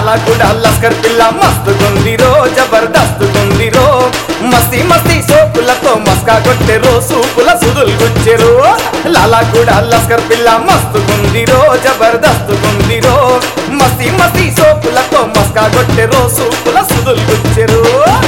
లాలా కూడా లస్కర్ పిల్ల మస్తుకుందిరో జబర్దస్తుకుందిరో మస్తి మస్తి సోకులతో మస్కా కొట్టెరో సూపుల సుదులు గుచ్చెరు లాలా కూడా లస్కర్ పిల్ల మస్తుకుందిరో జబర్దస్తుకుందిరో మస్తి మస్తి సోకులతో మస్కా కొట్టెరో సూపుల సుదులు గుచ్చెరు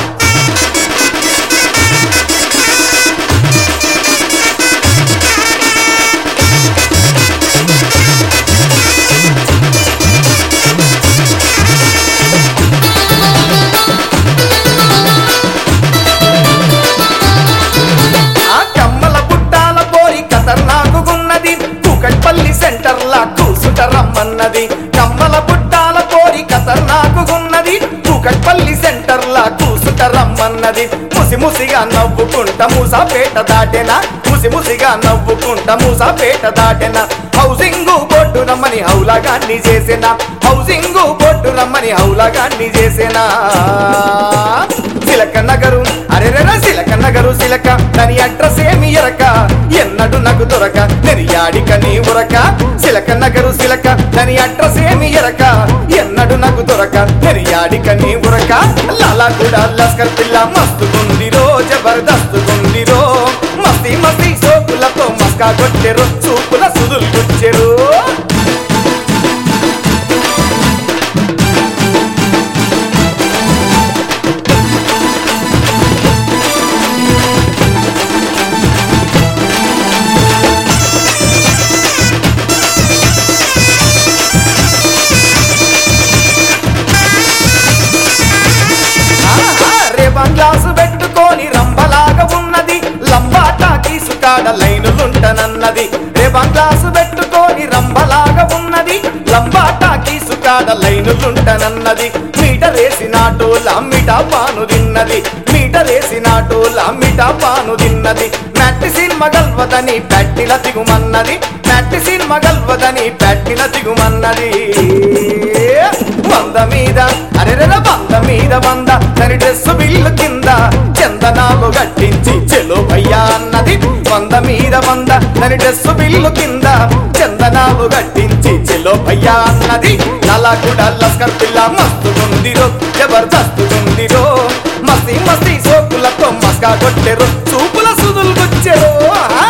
ఆ కమ్మల పుట్టాల పోరి ఖతర్నాకున్నది కూకట్పల్లి సెంటర్ లా కూసుట రమ్మన్నది కమ్మల పుట్టాల పోరి ఖతర్నాకున్నది కూకట్పల్లి సెంటర్ లా కూసుట రమ్మన్నది ముసి ముసిగా నవ్వుకుంట మూసాపేట దాటెనా ముసి ముసిగా నవ్వుకుంట మూసాపేట దాటెనా హౌసింగ్ బోర్డు రమ్మని హౌలాగాన్ని చేసిన హౌసింగ్ బోర్డు రమ్మని హౌలాగాన్ని చేసేనా సిలక నగరు అరెరెర సిలక నగరు సిలక దాని అడ్రస్ ఏమి ఎరక ఎన్నడు నాకు దొరక నెరియాడిక నీ ఉరక సిలక నగరు సిలక దాని అడ్రస్ ఏమి ఎరక ఎన్నడు నాకు దొరక నెరియాడిక నీ ఉరక లాలా కూడా లస్కర్ పిల్ల మస్తుకుందిరో జబర్దస్తుకుందిరో మస్తి మస్తి సోకులతో మస్కా కొట్టెరు చూపుల సుదులు గుచ్చెరు ఆహా, రేబాన్ గ్లాసు పెట్టుకొని రంబలాగా ఉన్నది లంబాటా తీసుకాడ లైనులుంటనన్నది రేబాన్ గ్లాసు పెట్టుకొని రంబలాగా ఉన్నది లంబాటా తీసుకాడ లైనులుంటనన్నది మీటర్ వేసినాటోల మిఠా పాను తిన్నది మీటర్ వేసినాటోల మిఠా పాను తిన్నది మట్టి సినిమా గల్వదని పెట్టిన దిగుమన్నది మట్టి సినిమా గల్వదని పెట్టిన దిగుమన్నది వంద మీద అరెరెర వంద మీద వంద తని డ్రెస్ బిల్లు కింద చందనాలు గట్టించి చెలో భయ్యా అన్నది వంద మీద వంద తని డ్రెస్ బిల్లు కింద చందనాలు గట్టించి చెలో భయ్యా అన్నది నలా కూడా లస్కర్ పిల్ల మస్తుకుందిరో జబర్దస్తుకుందిరో మస్తి మస్తి సోకులతో మస్కా కొట్టెరు చూపుల సుదులు గుచ్చెరు ఆ?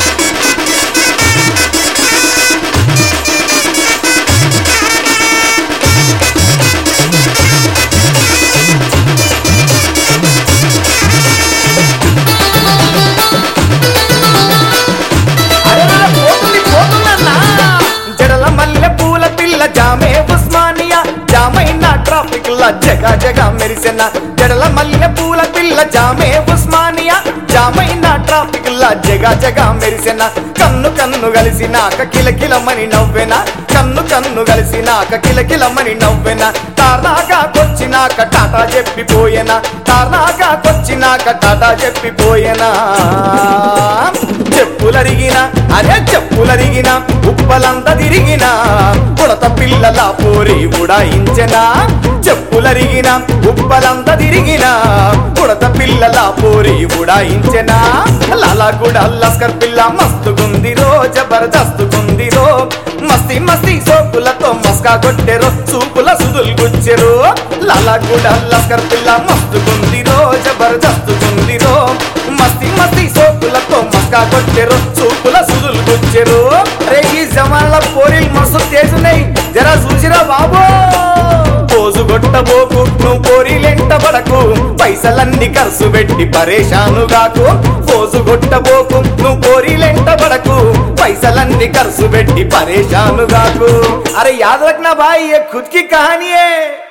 అరెరెర పోతుంది పోతుందన్నా జడల మల్లె పూల పిల్ల జామే ఉస్మానియా జామైన ట్రాఫిక్ లా జగ జగ మెరిసెన జడల మల్లె పూల పిల్ల జామే ఉస్మానియా జామైన ట్రాఫిక్ లా జగ జగ మెరిసెన కన్ను కన్ను కలిసినాక కిలకిలమని నవ్వెన కన్ను కన్ను కలిసినాక కిలకిలమని నవ్వెన తారాగా కొచ్చినాక టాటా చెప్పిపోయేనా తారాగా కొచ్చినాక టాటా చెప్పిపోయేనా చెప్పులరిగిన అరే చెప్పులరిగిన ఉప్పలంతా తిరిగిన ఉడత పిల్లల పోరి ఉడాయించెనా చెప్పులరిగిన ఉప్పలంతా తిరిగిన ఉడత పిల్లల పోరి ఉడాయించెనా లాలా కూడా లస్కర్ పిల్ల మస్తుకుందిరో జబర్దస్తుకుందిరో మస్తి మస్తి సోకులతో మస్కా కొట్టెరు చూపుల సుదులు గుచ్చెరు లాలా కూడా లస్కర్ పిల్ల మస్తుకుందిరో జబర్దస్తుకుందిరో మస్తి మస్తి సోకులతో మస్కా కొట్టెరు చూపుల సుదులు గుచ్చెరు రే ఈ జమానాల పోరీలు మస్తు తేజున్నాయి జరా చూసిరా బాబో పోజు కొట్టబోకు నువ్వు పోరీలెంట పడకు పైసలన్నీ ఖర్చు పెట్టి పరేషాను గాకు పోజు కొట్టబోకు నువ్వు పోరీలెంట పడకు పైసలన్నీ ఖర్చు పెట్టి పరేషాను గాకు అరే యాద్ రఖనా భాई ये खुद की कहानी है